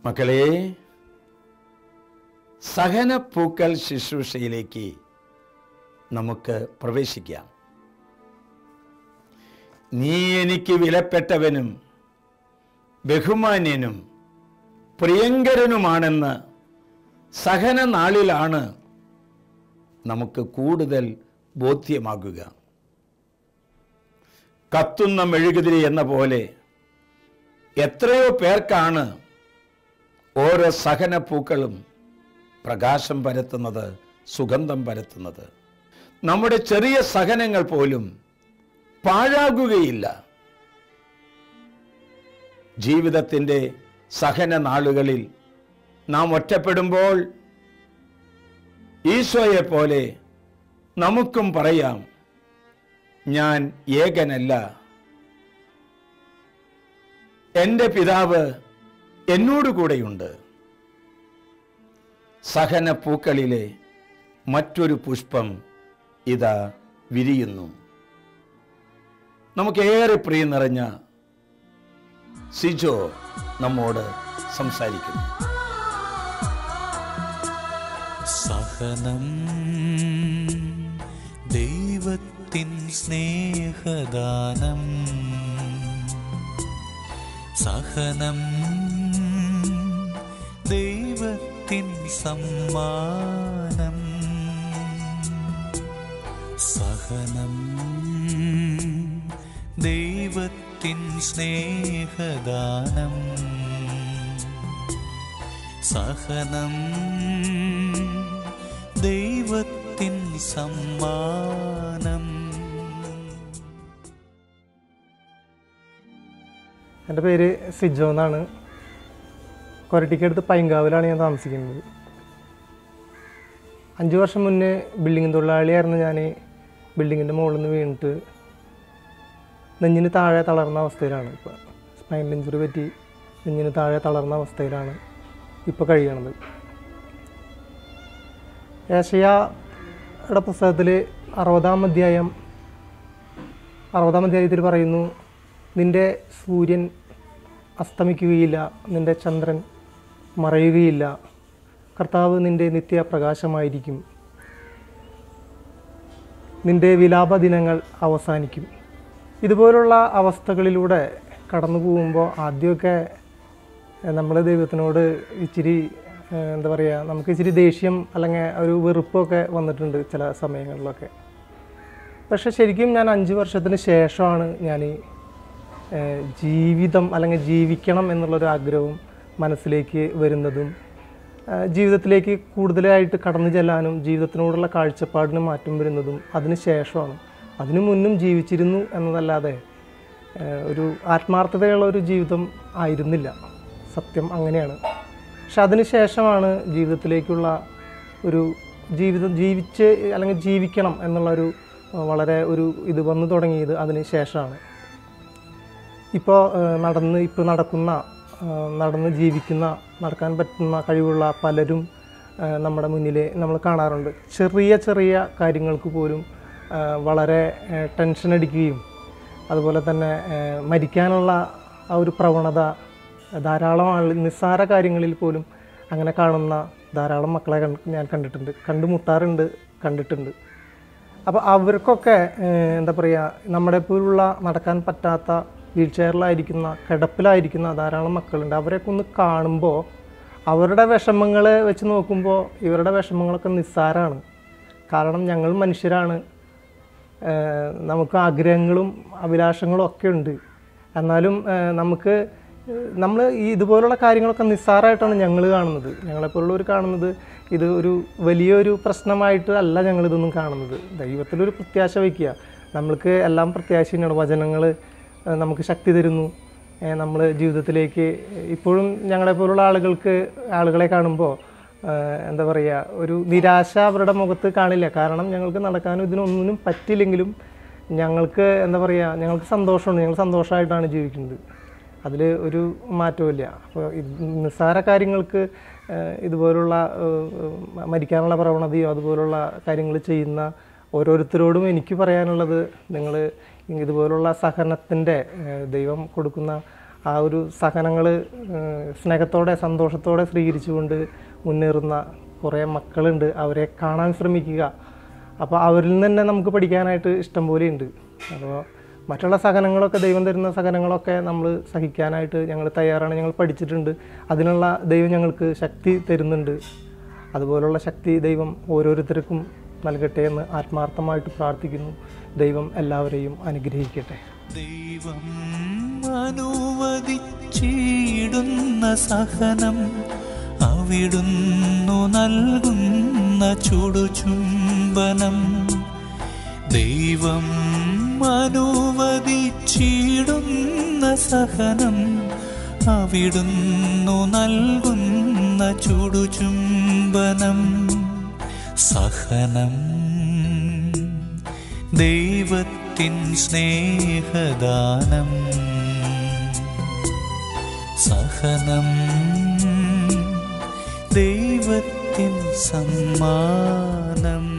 മക്കളെ സഹനപ്പൂക്കൾ ശുശ്രൂഷയിലേക്ക് നമുക്ക് പ്രവേശിക്കാം നീ എനിക്ക് വിലപ്പെട്ടവനും ബഹുമാന്യനും പ്രിയങ്കരനുമാണെന്ന് സഹന നാളിലാണ് നമുക്ക് കൂടുതൽ ബോധ്യമാകുക കത്തുന്ന മെഴുകുതിരി എന്ന പോലെ എത്രയോ പേർക്കാണ് ഓരോ സഹനപ്പൂക്കളും പ്രകാശം പരത്തുന്നത് സുഗന്ധം പരത്തുന്നത് നമ്മുടെ ചെറിയ സഹനങ്ങൾ പോലും പാഴാകുകയില്ല ജീവിതത്തിൻ്റെ സഹന നാളുകളിൽ നാം ഒറ്റപ്പെടുമ്പോൾ ഈശോയെ പോലെ നമുക്കും പറയാം ഞാൻ ഏകനല്ല എൻ്റെ പിതാവ് എന്നോട് കൂടെയുണ്ട് സഹന പൂക്കളിലെ മറ്റൊരു പുഷ്പം ഇതാ വിരിയുന്നു നമുക്കേറെ പ്രിയം നിറഞ്ഞ സിജോ നമ്മോട് സംസാരിക്കുന്നു സഹനം ദൈവത്തിൻ സ്നേഹദാനം സഹനം ദൈവത്തിൻ സമ്മാനം സഹനം ദൈവത്തിൻ സ്നേഹദാനം സഹനം ദൈവത്തിൻ സമ്മാനം എൻ്റെ പേര് സിജോ എന്നാണ് കൊരട്ടിക്കടുത്ത് പൈങ്കാവിലാണ് ഞാൻ താമസിക്കുന്നത് അഞ്ച് വർഷം മുന്നേ ബിൽഡിംഗ് തൊഴിലാളിയായിരുന്നു ഞാൻ ബിൽഡിങ്ങിൻ്റെ മുകളിൽ നിന്ന് വീണിട്ട് നെഞ്ഞിന് താഴെ തളർന്ന അവസ്ഥയിലാണ് ഇപ്പോൾ സ്പൈനൽ ഇഞ്ചുറി പറ്റി നെഞ്ഞിന് താഴെ തളർന്ന അവസ്ഥയിലാണ് ഇപ്പോൾ കഴിയണത് ഏഷ്യായുടെ പുസ്തകത്തിൽ അറുപതാം അധ്യായം അറുപതാം അധ്യായത്തിൽ പറയുന്നു നിന്റെ സൂര്യൻ അസ്തമിക്കുകയില്ല നിന്റെ ചന്ദ്രൻ മറയുകയില്ല കർത്താവ് നിന്റെ നിത്യപ്രകാശമായിരിക്കും നിന്റെ വിലാപ ദിനങ്ങൾ അവസാനിക്കും ഇതുപോലുള്ള അവസ്ഥകളിലൂടെ കടന്നു പോകുമ്പോൾ ആദ്യമൊക്കെ നമ്മൾ ദൈവത്തിനോട് ഇച്ചിരി ഏഹ്, എന്താ പറയുക നമുക്ക് ഇച്ചിരി ദേഷ്യം അല്ലെങ്കിൽ ഒരു വെറുപ്പൊക്കെ വന്നിട്ടുണ്ട് ചില സമയങ്ങളിലൊക്കെ പക്ഷെ ശരിക്കും ഞാൻ അഞ്ച് വർഷത്തിന് ശേഷമാണ് ഞാൻ ഈ ഏഹ്, ജീവിതം അല്ലെങ്കിൽ ജീവിക്കണം എന്നുള്ളൊരു ആഗ്രഹവും മനസ്സിലേക്ക് വരുന്നതും ഏഹ്, ജീവിതത്തിലേക്ക് കൂടുതലായിട്ട് കടന്നു ചെല്ലാനും ജീവിതത്തിനോടുള്ള കാഴ്ചപ്പാടിന് മാറ്റം വരുന്നതും അതിന് ശേഷമാണ് അതിനു മുന്നും ജീവിച്ചിരുന്നു എന്നതല്ലാതെ ഏഹ്, ഒരു ആത്മാർത്ഥതയുള്ള ഒരു ജീവിതം ആയിരുന്നില്ല സത്യം അങ്ങനെയാണ് പക്ഷെ അതിന് ശേഷമാണ് ജീവിതത്തിലേക്കുള്ള ഒരു ജീവിതം ജീവിച്ച് അല്ലെങ്കിൽ ജീവിക്കണം എന്നുള്ളൊരു ഏഹ്, വളരെ ഒരു ഇത് വന്നു തുടങ്ങിയത് അതിന് ശേഷമാണ് ഇപ്പോൾ നടന്ന് ഇപ്പോൾ നടക്കുന്ന ആ, നടന്ന് ജീവിക്കുന്ന നടക്കാൻ പറ്റുന്ന കഴിവുള്ള പലരും ആ, നമ്മുടെ മുന്നിൽ നമ്മൾ കാണാറുണ്ട് ചെറിയ ചെറിയ കാര്യങ്ങൾക്ക് പോലും ആ, വളരെ ആ, ടെൻഷൻ അടിക്കുകയും അതുപോലെ തന്നെ ആ, മരിക്കാനുള്ള ആ ഒരു പ്രവണത ധാരാളം ആൾ നിസ്സാര കാര്യങ്ങളിൽ പോലും അങ്ങനെ കാണുന്ന ധാരാളം മക്കളെ കണ്ട് ഞാൻ കണ്ടിട്ടുണ്ട് കണ്ടുമുട്ടാറുണ്ട് കണ്ടിട്ടുണ്ട് അപ്പോൾ അവർക്കൊക്കെ ഏഹ്, എന്താ പറയുക നമ്മുടെ പോലുള്ള നടക്കാൻ പറ്റാത്ത വീൽ ചെയറിലായിരിക്കുന്ന കിടപ്പിലായിരിക്കുന്ന ധാരാളം മക്കളുണ്ട് അവരെയൊക്കെ ഒന്ന് കാണുമ്പോൾ അവരുടെ വിഷമങ്ങൾ വെച്ച് നോക്കുമ്പോൾ ഇവരുടെ വിഷമങ്ങളൊക്കെ നിസ്സാരമാണ് കാരണം ഞങ്ങൾ മനുഷ്യരാണ് ഏഹ്, നമുക്ക് ആഗ്രഹങ്ങളും അഭിലാഷങ്ങളും ഒക്കെ ഉണ്ട് എന്നാലും ഏഹ്, നമുക്ക് നമ്മൾ ഈ ഇതുപോലുള്ള കാര്യങ്ങളൊക്കെ നിസ്സാരമായിട്ടാണ് ഞങ്ങൾ കാണുന്നത് ഞങ്ങളെപ്പോലുള്ളവർ കാണുന്നത് ഇത് ഒരു വലിയൊരു പ്രശ്നമായിട്ട് അല്ല ഞങ്ങളിതൊന്നും കാണുന്നത് ദൈവത്തിലൊരു പ്രത്യാശ വയ്ക്കുക നമ്മൾക്ക് എല്ലാം പ്രത്യാശ തന്നെയാണ് വചനങ്ങൾ നമുക്ക് ശക്തി തരുന്നു നമ്മൾ ജീവിതത്തിലേക്ക് ഇപ്പോഴും ഞങ്ങളെപ്പോലുള്ള ആളുകൾക്ക് ആളുകളെ കാണുമ്പോൾ ഏഹ് എന്താ പറയുക ഒരു നിരാശ അവരുടെ മുഖത്ത് കാണില്ല കാരണം ഞങ്ങൾക്ക് നടക്കാനും ഇതിനൊന്നിനും പറ്റില്ലെങ്കിലും ഞങ്ങൾക്ക് എന്താ പറയുക ഞങ്ങൾക്ക് സന്തോഷമുണ്ട് ഞങ്ങൾ സന്തോഷമായിട്ടാണ് ജീവിക്കുന്നത് അതിൽ ഒരു മാറ്റവും അപ്പോൾ നിസ്സാര കാര്യങ്ങൾക്ക് ഏഹ് ഇതുപോലുള്ള ഏഹ് മരിക്കാനുള്ള പ്രവണതയോ അതുപോലുള്ള കാര്യങ്ങൾ ചെയ്യുന്ന ഓരോരുത്തരോടും എനിക്ക് പറയാനുള്ളത് നിങ്ങൾ ഇതുപോലുള്ള സഹനത്തിൻ്റെ ദൈവം കൊടുക്കുന്ന ആ ഒരു സഹനങ്ങൾ സ്നേഹത്തോടെ സന്തോഷത്തോടെ സ്വീകരിച്ചുകൊണ്ട് മുന്നേറുന്ന കുറേ മക്കളുണ്ട് അവരെ കാണാൻ ശ്രമിക്കുക അപ്പോൾ അവരിൽ നിന്ന് തന്നെ നമുക്ക് പഠിക്കാനായിട്ട് ഇഷ്ടം പോലെ ഉണ്ട് അപ്പോൾ മറ്റുള്ള സഹനങ്ങളൊക്കെ ദൈവം തരുന്ന സഹനങ്ങളൊക്കെ നമ്മൾ സഹിക്കാനായിട്ട് ഞങ്ങൾ തയ്യാറാണ് ഞങ്ങൾ പഠിച്ചിട്ടുണ്ട് അതിനുള്ള ദൈവം ഞങ്ങൾക്ക് ശക്തി തരുന്നുണ്ട് അതുപോലുള്ള ശക്തി ദൈവം ഓരോരുത്തർക്കും നൽകട്ടെ എന്ന് ആത്മാർത്ഥമായിട്ട് പ്രാർത്ഥിക്കുന്നു ദൈവം എല്ലാവരെയും അനുഗ്രഹിക്കട്ടെ ദൈവം അനുവദിച്ചിടുന്ന സഹനം അവിടുന്നു നൽകുന്ന ചുടുചുംബനം ദൈവം അനുവദിച്ചിടുന്ന സഹനം അവിടുന്നു നൽകുന്ന ചുടുചുംബനം സഹനം ദൈവത്തിൻ സ്നേഹദാനം സഹനം ദൈവത്തിൻ സമ്മാനം